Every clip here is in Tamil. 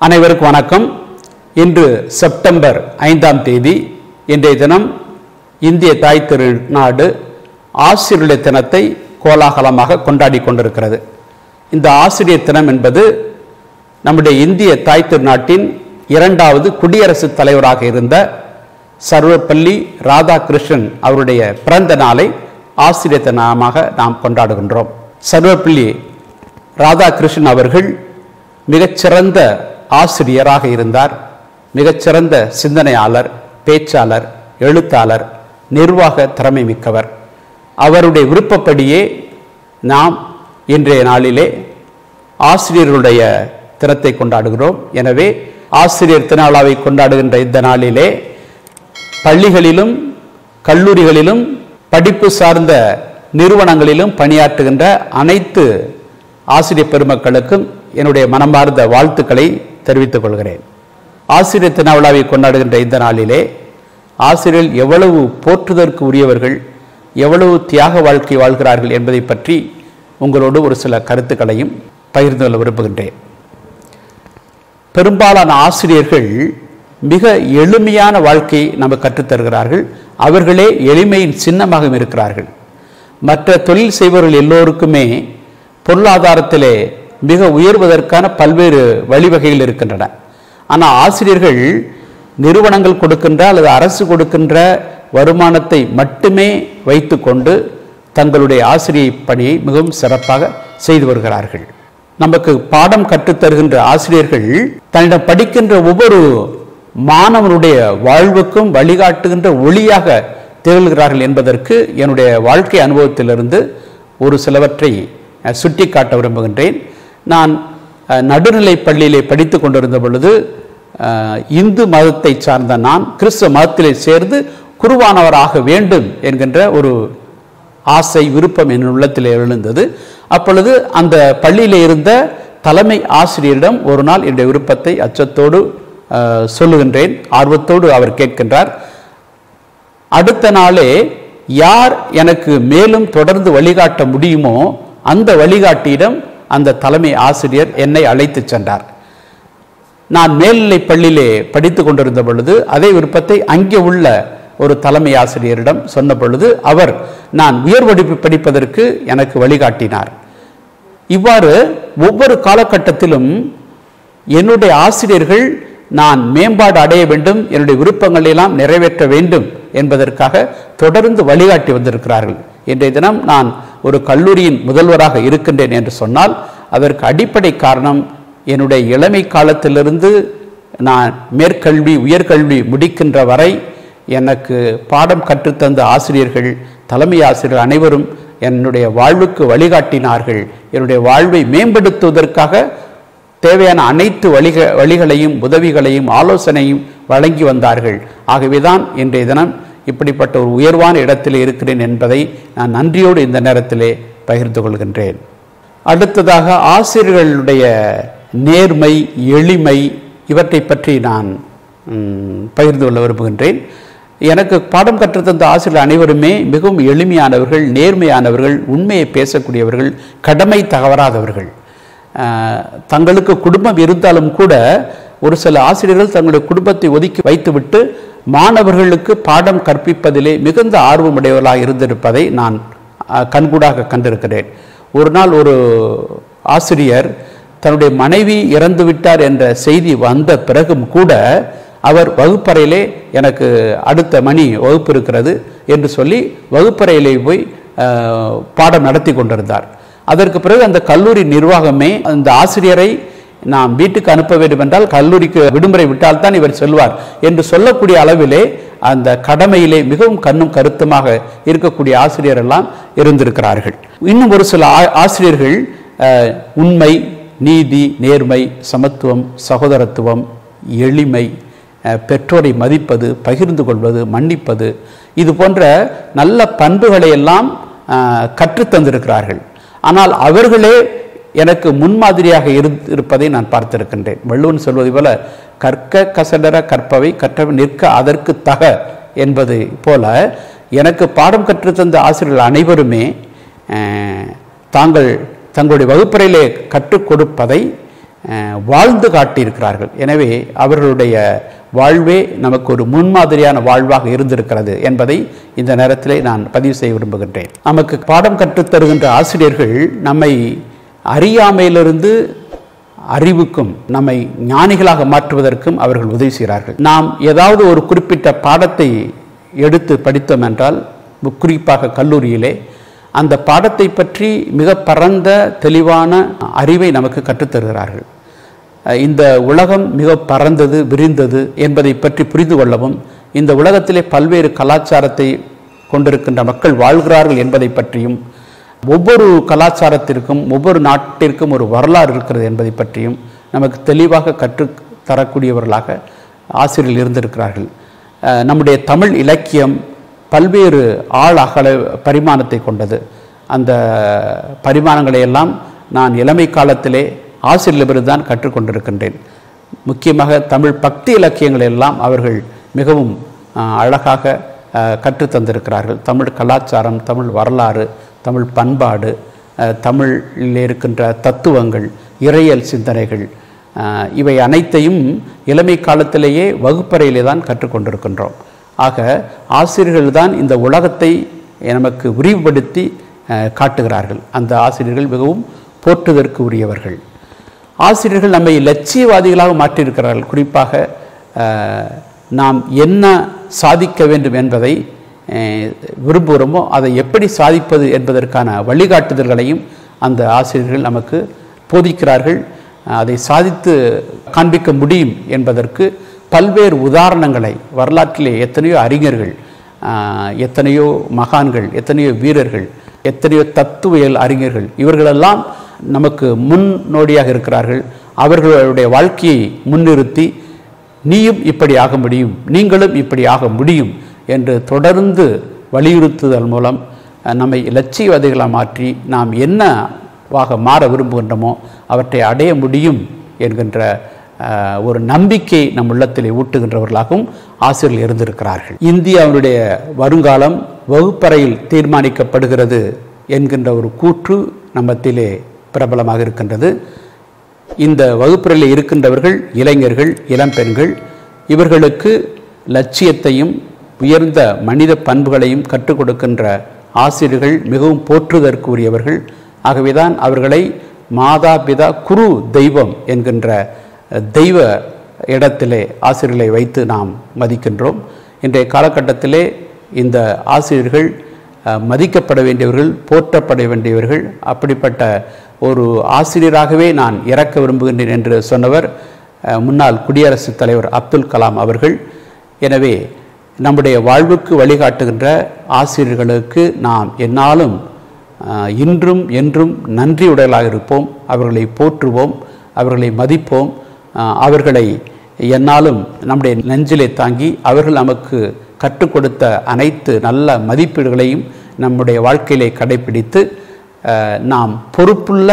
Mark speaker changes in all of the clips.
Speaker 1: அனைவருக்கும் வணக்கம் இன்று செப்டம்பர் ஐந்தாம் தேதி இன்றைய தினம் இந்திய தாய் திருநாடு ஆசிரியர் தினத்தை கோலாகலமாக கொண்டாடி கொண்டிருக்கிறது இந்த ஆசிரியர் தினம் என்பது நம்முடைய இந்திய தாய் திருநாட்டின் இரண்டாவது குடியரசுத் தலைவராக இருந்த சர்வப்பள்ளி ராதாகிருஷ்ணன் அவருடைய பிறந்த நாளை ஆசிரியர் தினமாக நாம் கொண்டாடுகின்றோம் சர்வப்பள்ளி ராதாகிருஷ்ணன் அவர்கள் மிகச்சிறந்த ஆசிரியராக இருந்தார் மிகச்சிறந்த சிந்தனையாளர் பேச்சாளர் எழுத்தாளர் நிர்வாக திறமை மிக்கவர் அவருடைய விருப்பப்படியே நாம் இன்றைய நாளிலே ஆசிரியர்களுடைய தினத்தை கொண்டாடுகிறோம் எனவே ஆசிரியர் திருநாளாவை கொண்டாடுகின்ற இந்த நாளிலே பள்ளிகளிலும் கல்லூரிகளிலும் படிப்பு சார்ந்த நிறுவனங்களிலும் பணியாற்றுகின்ற அனைத்து ஆசிரியர் பெருமக்களுக்கும் என்னுடைய மனமார்ந்த வாழ்த்துக்களை தெரிவித்துக் கொள்கிறேன் ஆசிரியர் திருநாளாவை கொண்டாடுகின்ற இந்த நாளிலே ஆசிரியர்கள் எவ்வளவு போற்றுதற்கு உரியவர்கள் எவ்வளவு தியாக வாழ்க்கை வாழ்கிறார்கள் என்பதை பற்றி உங்களோடு ஒரு சில கருத்துக்களையும் பகிர்ந்து கொள்ள விரும்புகின்றேன் பெரும்பாலான ஆசிரியர்கள் மிக எளிமையான வாழ்க்கையை நமக்கு கற்றுத்தருகிறார்கள் அவர்களே எளிமையின் சின்னமாகவும் இருக்கிறார்கள் மற்ற தொழில் செய்பவர்கள் எல்லோருக்குமே பொருளாதாரத்திலே மிக உயர்வதற்கான பல்வேறு வழிவகைகள் இருக்கின்றன ஆனால் ஆசிரியர்கள் நிறுவனங்கள் கொடுக்கின்ற அல்லது அரசு கொடுக்கின்ற வருமானத்தை மட்டுமே வைத்துக்கொண்டு தங்களுடைய ஆசிரியை பணியை மிகவும் சிறப்பாக செய்து வருகிறார்கள் நமக்கு பாடம் கற்றுத்தருகின்ற ஆசிரியர்கள் தன்னிடம் படிக்கின்ற ஒவ்வொரு மாணவனுடைய வாழ்வுக்கும் வழிகாட்டுகின்ற ஒளியாக திகழ்கிறார்கள் என்பதற்கு என்னுடைய வாழ்க்கை அனுபவத்திலிருந்து ஒரு சிலவற்றை சுட்டி காட்ட விரும்புகின்றேன் நான் நடுநிலை பள்ளியிலே படித்து கொண்டிருந்த பொழுது இந்து மதத்தை சார்ந்த நான் கிறிஸ்தவ மதத்திலே சேர்ந்து குருவானவராக வேண்டும் என்கின்ற ஒரு ஆசை விருப்பம் என் உள்ளத்தில் எழுந்தது அப்பொழுது அந்த பள்ளியில் இருந்த தலைமை ஆசிரியரிடம் ஒரு நாள் என்னுடைய விருப்பத்தை அச்சத்தோடு சொல்லுகின்றேன் ஆர்வத்தோடு அவர் கேட்கின்றார் அடுத்த நாளே யார் எனக்கு மேலும் தொடர்ந்து வழிகாட்ட முடியுமோ அந்த வழிகாட்டியிடம் அந்த தலைமை ஆசிரியர் என்னை அழைத்து சென்றார் நான் மேல்நிலை பள்ளியிலே படித்து கொண்டிருந்த பொழுது அதே விருப்பத்தை அங்கே உள்ள ஒரு தலைமை ஆசிரியரிடம் சொன்ன பொழுது அவர் நான் உயர் படிப்பு படிப்பதற்கு எனக்கு வழிகாட்டினார் இவ்வாறு ஒவ்வொரு காலகட்டத்திலும் என்னுடைய ஆசிரியர்கள் நான் மேம்பாடு அடைய வேண்டும் என்னுடைய விருப்பங்களை எல்லாம் நிறைவேற்ற வேண்டும் என்பதற்காக தொடர்ந்து வழிகாட்டி வந்திருக்கிறார்கள் இன்றைய தினம் நான் ஒரு கல்லூரியின் முதல்வராக இருக்கின்றேன் என்று சொன்னால் அதற்கு அடிப்படை காரணம் என்னுடைய இளமை காலத்திலிருந்து நான் மேற்கல்வி உயர்கல்வி முடிக்கின்ற வரை எனக்கு பாடம் கற்றுத்தந்த ஆசிரியர்கள் தலைமை ஆசிரியர்கள் அனைவரும் என்னுடைய வாழ்வுக்கு வழிகாட்டினார்கள் என்னுடைய வாழ்வை மேம்படுத்துவதற்காக தேவையான அனைத்து வழிக வழிகளையும் உதவிகளையும் ஆலோசனையும் வழங்கி வந்தார்கள் ஆகவேதான் இன்றைய தினம் இப்படிப்பட்ட ஒரு உயர்வான இடத்தில் இருக்கிறேன் என்பதை நான் நன்றியோடு இந்த நேரத்திலே பகிர்ந்து கொள்கின்றேன் அடுத்ததாக ஆசிரியர்களுடைய நேர்மை எளிமை இவற்றை பற்றி நான் பகிர்ந்து கொள்ள விரும்புகின்றேன் எனக்கு பாடம் கற்றுத்தந்த ஆசிரியர்கள் அனைவருமே மிகவும் எளிமையானவர்கள் நேர்மையானவர்கள் உண்மையை பேசக்கூடியவர்கள் கடமை தவறாதவர்கள் தங்களுக்கு குடும்பம் இருந்தாலும் கூட ஒரு சில ஆசிரியர்கள் தங்களுடைய குடும்பத்தை ஒதுக்கி வைத்துவிட்டு மாணவர்களுக்கு பாடம் கற்பிப்பதிலே மிகுந்த ஆர்வமுடையவர்களாக இருந்திருப்பதை நான் கண்கூடாக கண்டிருக்கிறேன் ஒரு நாள் ஒரு ஆசிரியர் தன்னுடைய மனைவி இறந்து விட்டார் என்ற செய்தி வந்த பிறகும் கூட அவர் வகுப்பறையிலே எனக்கு அடுத்த மணி வகுப்பு இருக்கிறது என்று சொல்லி வகுப்பறையிலே போய் பாடம் நடத்தி கொண்டிருந்தார் அதற்கு பிறகு அந்த கல்லூரி நிர்வாகமே அந்த ஆசிரியரை நாம் வீட்டுக்கு அனுப்ப வேண்டும் என்றால் கல்லூரிக்கு விடுமுறை விட்டால் தான் இவர் செல்வார் என்று சொல்லக்கூடிய அளவிலே அந்த கடமையிலே மிகவும் கண்ணும் கருத்துமாக இருக்கக்கூடிய ஆசிரியர் எல்லாம் இருந்திருக்கிறார்கள் இன்னும் ஒரு சில ஆசிரியர்கள் உண்மை நீதி நேர்மை சமத்துவம் சகோதரத்துவம் எளிமை பெற்றோரை மதிப்பது பகிர்ந்து கொள்வது மன்னிப்பது இது போன்ற நல்ல பண்புகளை எல்லாம் கற்றுத்தந்திருக்கிறார்கள் ஆனால் அவர்களே எனக்கு முன்மாதிரியாக இருப்பதை நான் பார்த்திருக்கின்றேன் வள்ளுவன் சொல்வது போல கற்க கசடர கற்பவை கற்றவை நிற்க அதற்கு தக என்பது போல எனக்கு பாடம் கற்றுத்தந்த ஆசிரியர்கள் அனைவருமே தாங்கள் தங்களுடைய வகுப்பறையிலே கற்றுக் கொடுப்பதை அஹ், வாழ்ந்து காட்டியிருக்கிறார்கள் எனவே அவர்களுடைய வாழ்வே நமக்கு ஒரு முன்மாதிரியான வாழ்வாக இருந்திருக்கிறது என்பதை இந்த நேரத்திலே நான் பதிவு செய்ய விரும்புகின்றேன் நமக்கு பாடம் கற்றுத் தருகின்ற ஆசிரியர்கள் நம்மை அறியாமையிலிருந்து அறிவுக்கும் நம்மை ஞானிகளாக மாற்றுவதற்கும் அவர்கள் உதவி செய்கிறார்கள் நாம் ஏதாவது ஒரு குறிப்பிட்ட பாடத்தை எடுத்து படித்தோம் என்றால் மு- குறிப்பாக கல்லூரியிலே அந்த பாடத்தை பற்றி மிக பரந்த தெளிவான அறிவை நமக்கு கற்றுத்தருகிறார்கள் அஹ் இந்த உலகம் மிக பரந்தது விரிந்தது என்பதை பற்றி புரிந்து கொள்ளவும் இந்த உலகத்திலே பல்வேறு கலாச்சாரத்தை கொண்டிருக்கின்ற மக்கள் வாழ்கிறார்கள் என்பதை பற்றியும் ஒவ்வொரு கலாச்சாரத்திற்கும் ஒவ்வொரு நாட்டிற்கும் ஒரு வரலாறு இருக்கிறது என்பதை பற்றியும் நமக்கு தெளிவாக கற்றுத் தரக்கூடியவர்களாக ஆசிரியர்கள் இருந்திருக்கிறார்கள் அஹ் நம்முடைய தமிழ் இலக்கியம் பல்வேறு ஆழ் அகல பரிமாணத்தை கொண்டது அந்த பரிமாணங்களை எல்லாம் நான் இளமை காலத்திலே ஆசிரியரிடமிருந்து தான் கற்றுக்கொண்டிருக்கின்றேன் முக்கியமாக தமிழ் பக்தி இலக்கியங்கள் எல்லாம் அவர்கள் மிகவும் அஹ், அழகாக அஹ், கற்றுத் தந்திருக்கிறார்கள் தமிழ் கலாச்சாரம் தமிழ் வரலாறு தமிழ் பண்பாடு அஹ், தமிழில் இருக்கின்ற தத்துவங்கள் இறையியல் சிந்தனைகள் அஹ், இவை அனைத்தையும் இளமை காலத்திலேயே வகுப்பறையிலே தான் கற்றுக்கொண்டிருக்கின்றோம் ஆக ஆசிரியர்கள் தான் இந்த உலகத்தை நமக்கு விரிவுபடுத்தி அஹ், காட்டுகிறார்கள் அந்த ஆசிரியர்கள் மிகவும் போற்றுதற்கு உரியவர்கள் ஆசிரியர்கள் நம்மை லட்சியவாதிகளாக மாற்றியிருக்கிறார்கள் குறிப்பாக அஹ், நாம் என்ன சாதிக்க வேண்டும் என்பதை அஹ், விரும்புகிறோமோ அதை எப்படி சாதிப்பது என்பதற்கான வழிகாட்டுதல்களையும் அந்த ஆசிரியர்கள் நமக்கு போதிக்கிறார்கள் அஹ், அதை சாதித்து காண்பிக்க முடியும் என்பதற்கு பல்வேறு உதாரணங்களை வரலாற்றிலே எத்தனையோ அறிஞர்கள் ஆஹ், எத்தனையோ மகான்கள் எத்தனையோ வீரர்கள் எத்தனையோ தத்துவியல் அறிஞர்கள் இவர்களெல்லாம் நமக்கு முன்னோடியாக இருக்கிறார்கள் அவர்களுடைய வாழ்க்கையை முன்னிறுத்தி நீயும் இப்படி ஆக முடியும் நீங்களும் இப்படி ஆக முடியும் என்று தொடர்ந்து வலியுறுத்துதல் மூலம் அஹ், நம்மை லட்சியவாதிகளாக மாற்றி நாம் என்னவாக மாற விரும்புகின்றோமோ அவற்றை அடைய முடியும் என்கின்ற அஹ், ஒரு நம்பிக்கை நம் உள்ளத்திலே ஊட்டுகின்றவர்களாகவும் ஆசிரியர்கள் இருந்திருக்கிறார்கள் இந்தியாவினுடைய வருங்காலம் வகுப்பறையில் தீர்மானிக்கப்படுகிறது என்கின்ற ஒரு கூற்று நம்மத்திலே பிரபலமாக இருக்கின்றது இந்த வகுப்பறையில் இருக்கின்றவர்கள் இளைஞர்கள் இளம்பெண்கள் இவர்களுக்கு லட்சியத்தையும் உயர்ந்த மனித பண்புகளையும் கற்றுக் கொடுக்கின்ற ஆசிரியர்கள் மிகவும் போற்றுதற்குரியவர்கள் ஆகவேதான் அவர்களை மாதா பிதா குரு தெய்வம் என்கின்ற அஹ், தெய்வ இடத்திலே ஆசிரியர்களை வைத்து நாம் மதிக்கின்றோம் இன்றைய காலகட்டத்திலே இந்த ஆசிரியர்கள் அஹ், மதிக்கப்பட வேண்டியவர்கள் போற்றப்பட வேண்டியவர்கள் அப்படிப்பட்ட ஒரு ஆசிரியராகவே நான் இறக்க விரும்புகின்றேன் என்று சொன்னவர் அஹ், முன்னாள் குடியரசுத் தலைவர் அப்துல் கலாம் அவர்கள் எனவே நம்முடைய வாழ்வுக்கு வழிகாட்டுகின்ற ஆசிரியர்களுக்கு நாம் என்னாலும் அஹ், இன்றும் என்றும் நன்றியுடையலாக இருப்போம் அவர்களை போற்றுவோம் அவர்களை மதிப்போம் அஹ், அவர்களை என்னாலும் நம்முடைய நெஞ்சிலே தாங்கி அவர்கள் நமக்கு கற்றுக் கொடுத்த அனைத்து நல்ல மதிப்பீடுகளையும் நம்முடைய வாழ்க்கையிலே கடைபிடித்து அஹ், நாம் பொறுப்புள்ள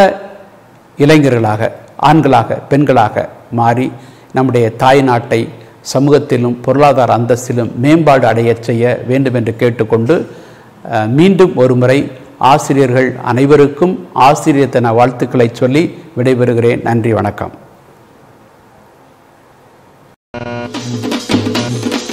Speaker 1: இளைஞர்களாக ஆண்களாக பெண்களாக மாறி நம்முடைய தாய் நாட்டை சமூகத்திலும் பொருளாதார அந்தஸ்திலும் மேம்பாடு அடையச் செய்ய வேண்டும் என்று கேட்டுக்கொண்டு அஹ், மீண்டும் ஒருமுறை ஆசிரியர்கள் அனைவருக்கும் ஆசிரியர் தின வாழ்த்துக்களை சொல்லி விடைபெறுகிறேன் நன்றி வணக்கம்